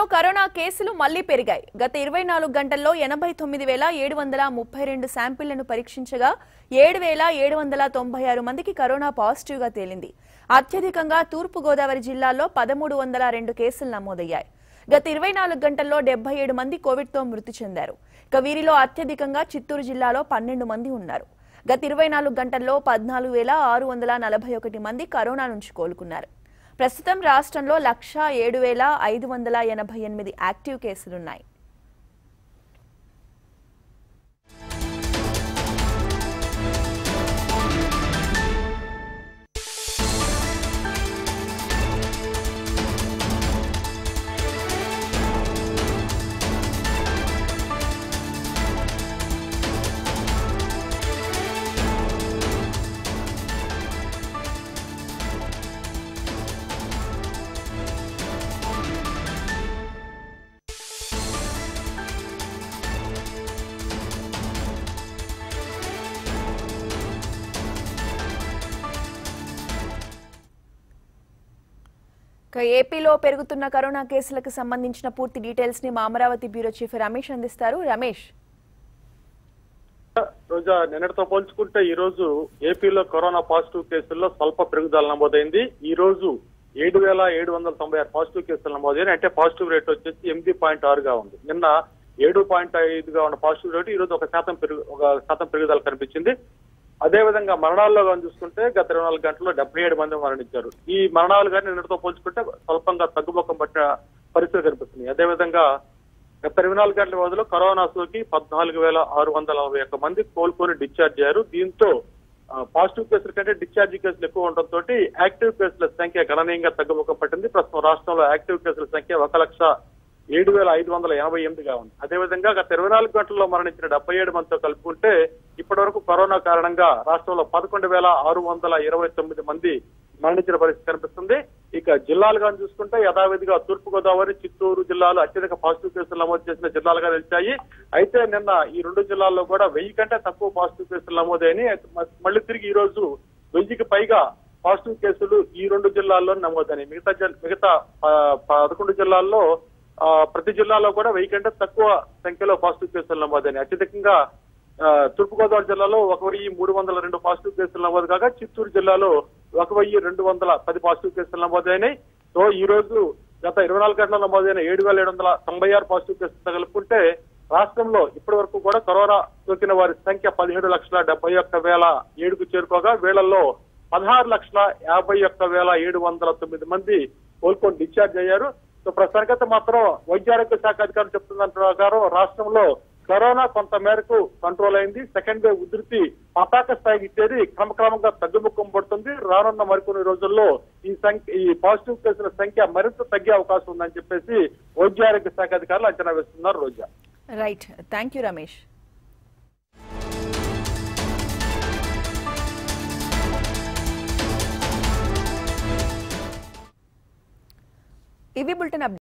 corona కేసులు మళ్లీ పెరిగాయి గత ఇరవై నాలుగు గంటల్లో ఎనభై తొమ్మిది వేల ఏడు వందల ముప్పై రెండు శాంపిళ్లను పరీక్షించగా ఏడు వేల ఏడు వందల తొంభై ఆరు మందికి కరోనా పాజిటివ్ గా తేలింది అత్యధికంగా తూర్పు గోదావరి జిల్లాలో పదమూడు వందల రెండు కేసులు నమోదయ్యాయి గత ఇరవై నాలుగు గంటల్లో డెబ్బై ఏడు మంది కోవిడ్తో మృతి చెందారు ఇక వీరిలో అత్యధికంగా చిత్తూరు జిల్లాలో పన్నెండు మంది ఉన్నారు గత ఇరవై నాలుగు గంటల్లో పద్నాలుగు వేల ఆరు వందల నలభై ఒకటి మంది కరోనా నుంచి కోలుకున్నారు ప్రస్తుతం రాష్ట్రంలో లక్ష ఏడు వేల ఐదు వందల ఎనభై ఎనిమిది యాక్టివ్ కేసులున్నాయి ఇక ఏపీలో పెరుగుతున్న కరోనా కేసులకు సంబంధించిన పూర్తి డీటెయిల్స్ ని మా అమరావతి బ్యూరో చీఫ్ రమేష్ అందిస్తారు రమేష్ రోజా నిన్నటితో పోల్చుకుంటే ఈ రోజు ఏపీలో కరోనా పాజిటివ్ కేసుల్లో స్వల్ప పెరుగుదల నమోదైంది ఈ రోజు ఏడు వేల ఏడు వందల తొంభై ఆరు పాజిటివ్ కేసులు నమోదైనాయి అంటే పాజిటివ్ రేట్ వచ్చేసి ఎనిమిది పాయింట్ ఆరుగా ఉంది నిన్న ఏడు పాయింట్ ఐదుగా ఉన్న పాజిటివ్ రేటు ఈ రోజు ఒక శాతం పెరుగు ఒక శాతం పెరుగుదల కనిపించింది అదే విధంగా మరణాల్లో కానీ చూసుకుంటే గత ఇరవై నాలుగు గంటల్లో డెబ్బై ఏడు మంది మరణించారు ఈ మరణాలు కానీ నిన్నటితో పోల్చుకుంటే స్వల్పంగా తగ్గుముఖం పట్టిన పరిస్థితి కనిపిస్తుంది అదే విధంగా గత ఇరవై నాలుగు గంటల వ్యవధిలో కరోనా సోకి పద్నాలుగు వేల ఆరు వందల నలభై ఒక్క మంది కోలుకొని డిశ్చార్జ్ అయ్యారు దీంతో ఆ, పాజిటివ్ కేసుల కంటే డిశ్చార్జ్ కేసులు ఎక్కువ ఉండటంతో యాక్టివ్ కేసుల సంఖ్య గణనీయంగా తగ్గుముఖం పట్టింది ప్రస్తుతం రాష్ట్రంలో యాక్టివ్ కేసుల సంఖ్య ఒక లక్ష ఏడు వేల ఐదు వందల ఎనభై ఎనిమిదిగా ఉంది అదేవిధంగా గత ఇరవై నాలుగు గంటల్లో మరణించిన డెబ్బై ఏడు మందితో కలుపుకుంటే ఇప్పటి వరకు కరోనా కారణంగా రాష్ట్రంలో పదకొండు వేల ఆరు వందల ఇరవై తొమ్మిది మంది మరణించిన పరిస్థితి కనిపిస్తుంది ఇక జిల్లాలుగా చూసుకుంటే యథావిధిగా తూర్పు గోదావరి చిత్తూరు జిల్లాలు అత్యధిక పాజిటివ్ కేసులు నమోదు చేసిన జిల్లాలుగా నిలిచాయి అయితే నిన్న ఈ రెండు జిల్లాల్లో కూడా వెయ్యి కంటే తక్కువ పాజిటివ్ కేసులు నమోదైనాయి అయితే మ- మళ్ళీ తిరిగి ఈ రోజు వెయ్యికి పైగా పాజిటివ్ కేసులు ఈ రెండు జిల్లాల్లో నమోదైనాయి మిగతా జిల్- మిగతా ఆ, పదకొండు జిల్లాల్లో ఆ, ప్రతి జిల్లాలో కూడా వెయ్యి కంటే తక్కువ సంఖ్యలో పాజిటివ్ కేసులు నమోదైనాయి అత్యధికంగా ఆ, తూర్పుగోదావరి జిల్లాలో ఒక వెయ్యి మూడు వందల రెండు పాజిటివ్ కేసులు నమోదు కాగా చిత్తూరు జిల్లాలో ఒక వెయ్యి రెండు వందల పది పాజిటివ్ కేసులు నమోదైనాయి సో ఈ రోజు గత ఇరవై నాలుగు గంటల నమోదైన ఏడు వేల ఏడు వందల తొంభై ఆరు పాజిటివ్ కేసులు కలుపుకుంటే రాష్ట్రంలో ఇప్పటి వరకు కూడా కరోనా సోకిన వారి సంఖ్య పదిహేడు లక్షల డెబ్బై ఒక్క వేల ఏడుకు చేరుకోగా వీళ్ళల్లో పదహారు లక్షల యాభై ఒక్క వేల ఏడు వందల తొమ్మిది మంది కోలుకొని డిశ్చార్జ్ అయ్యారు సో ప్రస్తుతానికైతే మాత్రం వైద్యారోగ్య శాఖ అధికారులు చెప్తున్న ప్రకారం రాష్ట్రంలో కరోనా కొంత మేరకు కంట్రోల్ అయింది సెకండ్ వేవ్ ఉధృతి పతాక స్థాయికి చేరి క్రమక్రమంగా తగ్గుముఖం పడుతుంది రానున్న మరికొన్ని రోజుల్లో ఈ సంఖ్య ఈ పాజిటివ్ కేసుల సంఖ్య మరింత తగ్గే అవకాశం ఉందని చెప్పేసి వైద్యారోగ్య శాఖ అధికారులు అంచనా వేస్తున్నారు Roja right thank you Ramesh ఇవి బులెటిన్ అప్డేట్